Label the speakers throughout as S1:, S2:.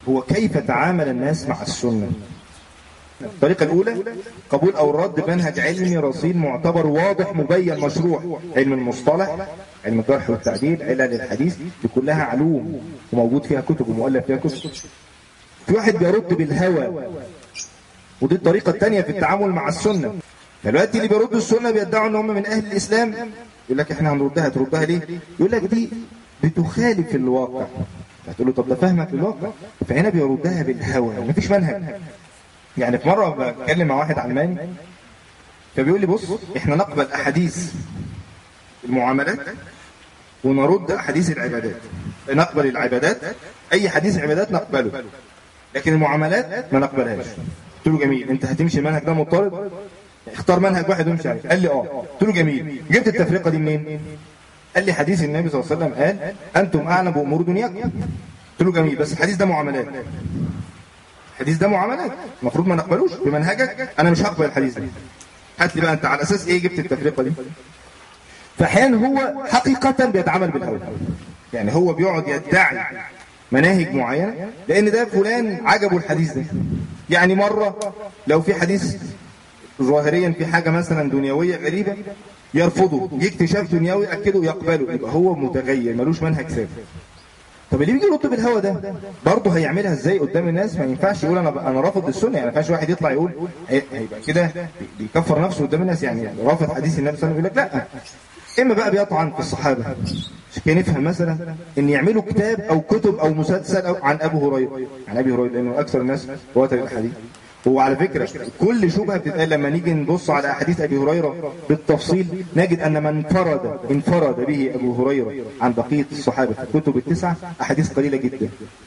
S1: هو كيف تعامل الناس مع السنة الطريقة الأولى قبول أو رد منهج علمي رصين معتبر واضح مبين مشروع علم المصطلح علم الجرح والتعديل علل الحديث دي كلها علوم وموجود فيها كتب ومؤلف فيها كتب في واحد بيرد بالهوى ودي الطريقة الثانية في التعامل مع السنة دلوقتي اللي بيردوا السنة بيدعوا ان هم من أهل الإسلام يقول لك احنا هنردها تردها ليه يقول لك دي بتخالف الواقع هتقول له طب ده فهمك للواقع فهنا بيردها بالهوى مفيش منهج يعني في مرة بتكلم مع واحد علماني فبيقول لي بص احنا نقبل أحاديث المعاملات ونرد أحاديث العبادات نقبل العبادات أي حديث عبادات نقبله لكن المعاملات ما نقبلهاش قلت له جميل انت هتمشي المنهج ده مضطرد اختار منهج واحد وامشي عليه قال لي اه قلت له جميل جبت التفرقة دي منين قال لي حديث النبي صلى الله عليه وسلم قال أنتم أعلم بأمور دنياكم قلت له جميل بس الحديث ده معاملات الحديث ده معاملات المفروض ما نقبلوش بمنهجك أنا مش هقبل الحديث ده هات لي بقى أنت على أساس إيه جبت التفرقة دي فأحيانا هو حقيقة بيتعامل بالهوى يعني هو بيقعد يدعي مناهج معينة لأن ده فلان عجبه الحديث ده يعني مرة لو في حديث ظاهريا في حاجة مثلا دنيوية غريبة يرفضه يجي اكتشاف دنيوي أكده يقبله يبقى هو متغير ملوش منهج ثابت طب اللي بيجي يرد بالهوى ده برضه هيعملها ازاي قدام الناس ما ينفعش يقول انا انا رافض السنه يعني ما ينفعش واحد يطلع يقول هيبقى كده بيكفر نفسه قدام الناس يعني رافض حديث النبي صلى الله عليه وسلم يقول لك لا اما بقى بيطعن في الصحابه عشان كده نفهم مثلا ان يعملوا كتاب او كتب او مسلسل أو عن ابو هريره عن ابي هريره لانه اكثر الناس رواه الحديث هو على فكرة كل شبهة بتتقال لما نيجي نبص على أحاديث أبي هريرة بالتفصيل نجد أن من انفرد انفرد به أبو هريرة عن بقية الصحابة في الكتب التسعة أحاديث قليلة جدا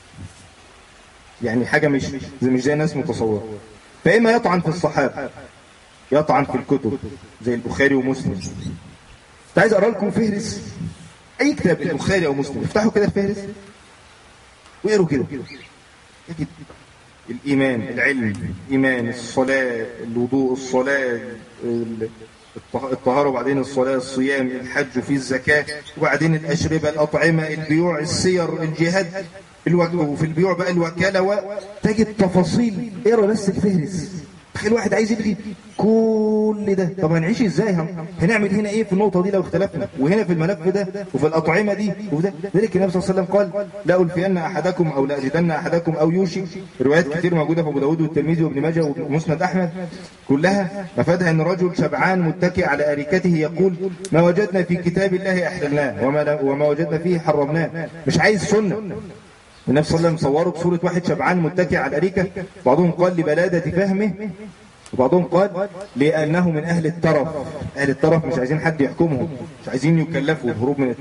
S1: يعني حاجة مش مش زي الناس متصورة فإما يطعن في الصحابة يطعن في الكتب زي البخاري ومسلم كنت عايز أقرأ لكم فهرس أي كتاب البخاري أو مسلم افتحوا كده الفهرس واقروا كده يجد الإيمان العلم الإيمان الصلاة الوضوء الصلاة الطهارة وبعدين الصلاة الصيام الحج في الزكاة وبعدين الأشربة الأطعمة البيوع السير الجهاد وفي البيوع بقى الوكالة وتجد تفاصيل اقرا بس الفهرس تخيل واحد عايز يلغي كل ده طب هنعيش ازاي هنعمل هنا ايه في النقطة دي لو اختلفنا وهنا في الملف ده وفي الأطعمة دي وفي ده ذلك النبي صلى الله عليه وسلم قال لا ألفين أحدكم أو لا أجدن أحدكم أو يوشك روايات كتير موجودة في أبو داود والترمذي وابن ماجه ومسند أحمد كلها مفادها أن رجل شبعان متكئ على أريكته يقول ما وجدنا في كتاب الله أحللناه وما, وما وجدنا فيه حرمناه مش عايز سنة النبي صلى الله عليه وسلم صوره بصورة واحد شبعان متكئ على الأريكة بعضهم قال لبلادة فهمه وبعضهم قال لأنه من أهل الترف أهل الترف مش عايزين حد يحكمهم مش عايزين يكلفوا بهروب من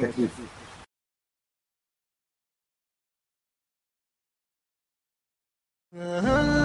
S1: التكليف